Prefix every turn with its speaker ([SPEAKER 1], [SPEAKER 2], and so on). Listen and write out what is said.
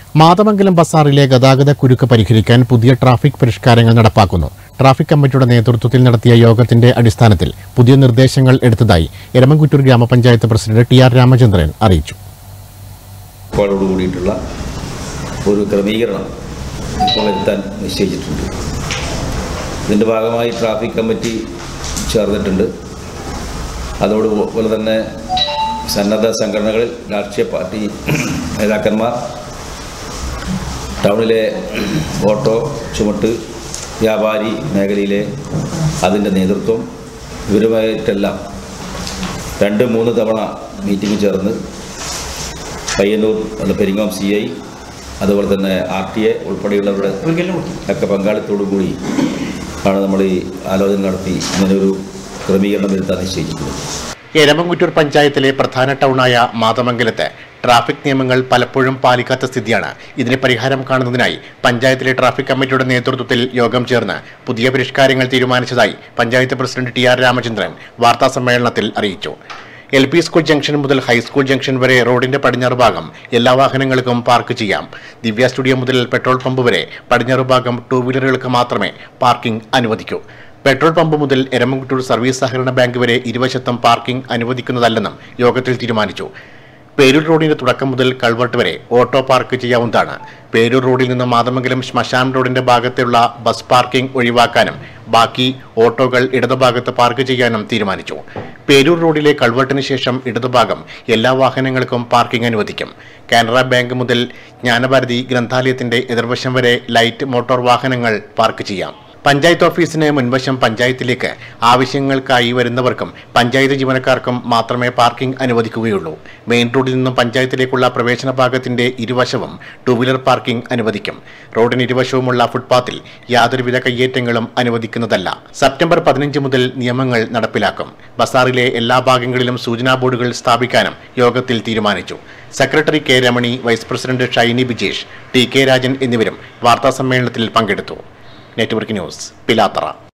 [SPEAKER 1] മാതമംഗലം ബസാറിലെ ഗതാഗത കുരുക്ക് പരിഹരിക്കാൻ പുതിയ ട്രാഫിക് പരിഷ്കാരങ്ങൾ നടപ്പാക്കുന്നു ട്രാഫിക് കമ്മിറ്റിയുടെ നേതൃത്വത്തിൽ നടത്തിയ യോഗത്തിന്റെ അടിസ്ഥാനത്തിൽ പുതിയ നിർദ്ദേശങ്ങൾ എടുത്തതായി എരമംകുറ്റൂർ ഗ്രാമപഞ്ചായത്ത് പ്രസിഡന്റ് ടി ആർ രാമചന്ദ്രൻ അറിയിച്ചു
[SPEAKER 2] ോട് കൂടിയിട്ടുള്ള ഒരു ക്രമീകരണം ഇപ്പോൾ വരുത്താൻ നിശ്ചയിച്ചിട്ടുണ്ട് ഇതിൻ്റെ ഭാഗമായി ട്രാഫിക് കമ്മിറ്റി ചേർന്നിട്ടുണ്ട് അതോടുപോലെ തന്നെ സന്നദ്ധ സംഘടനകളിൽ രാഷ്ട്രീയ പാർട്ടി നേതാക്കന്മാർ ടൗണിലെ ഓട്ടോ ചുമട്ട് വ്യാപാരി മേഖലയിലെ അതിൻ്റെ നേതൃത്വം ഇവരുമായിട്ടെല്ലാം രണ്ട് മൂന്ന് തവണ മീറ്റിംഗ് ചേർന്ന് പയ്യന്നൂർ അല്ല പെരിങ്ങോം സി ഐ അതുപോലെ തന്നെ ആർ ടി എ ഉൾപ്പെടെയുള്ളവരുടെ ഒക്കെ പങ്കാളിത്തോടു കൂടി ആണ് നമ്മൾ ഈ ആലോചന നടത്തി ഇങ്ങനൊരു ക്രമീകരണം വരുത്താൻ നിശ്ചയിച്ചിട്ടുള്ളത്
[SPEAKER 1] എരമംകുറ്റൂർ പഞ്ചായത്തിലെ പ്രധാന ടൗണായ മാതമംഗലത്ത് ട്രാഫിക് നിയമങ്ങൾ പലപ്പോഴും പാലിക്കാത്ത സ്ഥിതിയാണ് ഇതിന് പരിഹാരം കാണുന്നതിനായി പഞ്ചായത്തിലെ ട്രാഫിക് കമ്മിറ്റിയുടെ നേതൃത്വത്തിൽ യോഗം ചേർന്ന് പുതിയ പരിഷ്കാരങ്ങൾ തീരുമാനിച്ചതായി panchayat president T R Ramachandran വാർത്താസമ്മേളനത്തിൽ അറിയിച്ചു എൽ പി സ്കൂൾ ജംഗ്ഷൻ മുതൽ ഹൈസ്കൂൾ ജംഗ്ഷൻ വരെ റോഡിന്റെ പടിഞ്ഞാറ് ഭാഗം എല്ലാ വാഹനങ്ങൾക്കും പാർക്ക് ചെയ്യാം ദിവ്യ സ്റ്റുഡിയോ മുതൽ പെട്രോൾ പമ്പ് വരെ പടിഞ്ഞാറ് ഭാഗം ടൂ വീലറുകൾക്ക് മാത്രമേ പാർക്കിംഗ് അനുവദിക്കൂ പെട്രോൾ പമ്പ് മുതൽ എരമംകുട്ടൂർ സർവീസ് സഹകരണ ബാങ്ക് വരെ ഇരുവശത്തും പാർക്കിംഗ് അനുവദിക്കുന്നതല്ലെന്നും യോഗത്തിൽ തീരുമാനിച്ചു പേരൂർ റോഡിന്റെ തുടക്കം മുതൽ കൾവർട്ട് വരെ ഓട്ടോ പാർക്ക് ചെയ്യാവുന്നതാണ് പേരൂർ റോഡിൽ നിന്ന് മാതമംഗലം ശ്മശാൻ റോഡിന്റെ ഭാഗത്തുള്ള ബസ് പാർക്കിംഗ് ഒഴിവാക്കാനും ബാക്കി ഓട്ടോകൾ ഇടതുഭാഗത്ത് പാർക്ക് ചെയ്യാനും തീരുമാനിച്ചു പേരൂർ റോഡിലെ കൾവർട്ടിന് ശേഷം ഇടതുഭാഗം എല്ലാ വാഹനങ്ങൾക്കും പാർക്കിംഗ് അനുവദിക്കും കാനറ ബാങ്ക് മുതൽ ജ്ഞാനഭാരതി ഗ്രന്ഥാലയത്തിന്റെ എതിർവശം വരെ ലൈറ്റ് മോട്ടോർ വാഹനങ്ങൾ പാർക്ക് ചെയ്യാം പഞ്ചായത്ത് ഓഫീസിന് മുൻവശം പഞ്ചായത്തിലേക്ക് ആവശ്യങ്ങൾക്കായി വരുന്നവർക്കും പഞ്ചായത്ത് ജീവനക്കാർക്കും മാത്രമേ പാർക്കിംഗ് അനുവദിക്കുകയുള്ളൂ മെയിൻ റോഡിൽ നിന്നും പഞ്ചായത്തിലേക്കുള്ള പ്രവേശന ഭാഗത്തിന്റെ ഇരുവശവും ടൂ വീലർ പാർക്കിംഗ് അനുവദിക്കും റോഡിന് ഇരുവശവുമുള്ള ഫുട്പാത്തിൽ യാതൊരുവിധ കയ്യേറ്റങ്ങളും അനുവദിക്കുന്നതല്ല സെപ്റ്റംബർ പതിനഞ്ച് മുതൽ നിയമങ്ങൾ നടപ്പിലാക്കും ബസാറിലെ എല്ലാ ഭാഗങ്ങളിലും സൂചനാ ബോർഡുകൾ സ്ഥാപിക്കാനും യോഗത്തിൽ തീരുമാനിച്ചു secretary K Ramani vice president Shiny Bijesh T K Rajan എന്നിവരും വാർത്താസമ്മേളനത്തിൽ പങ്കെടുത്തു നെറ്റ്വർക്ക് ന്യൂസ് പിലാത്തറ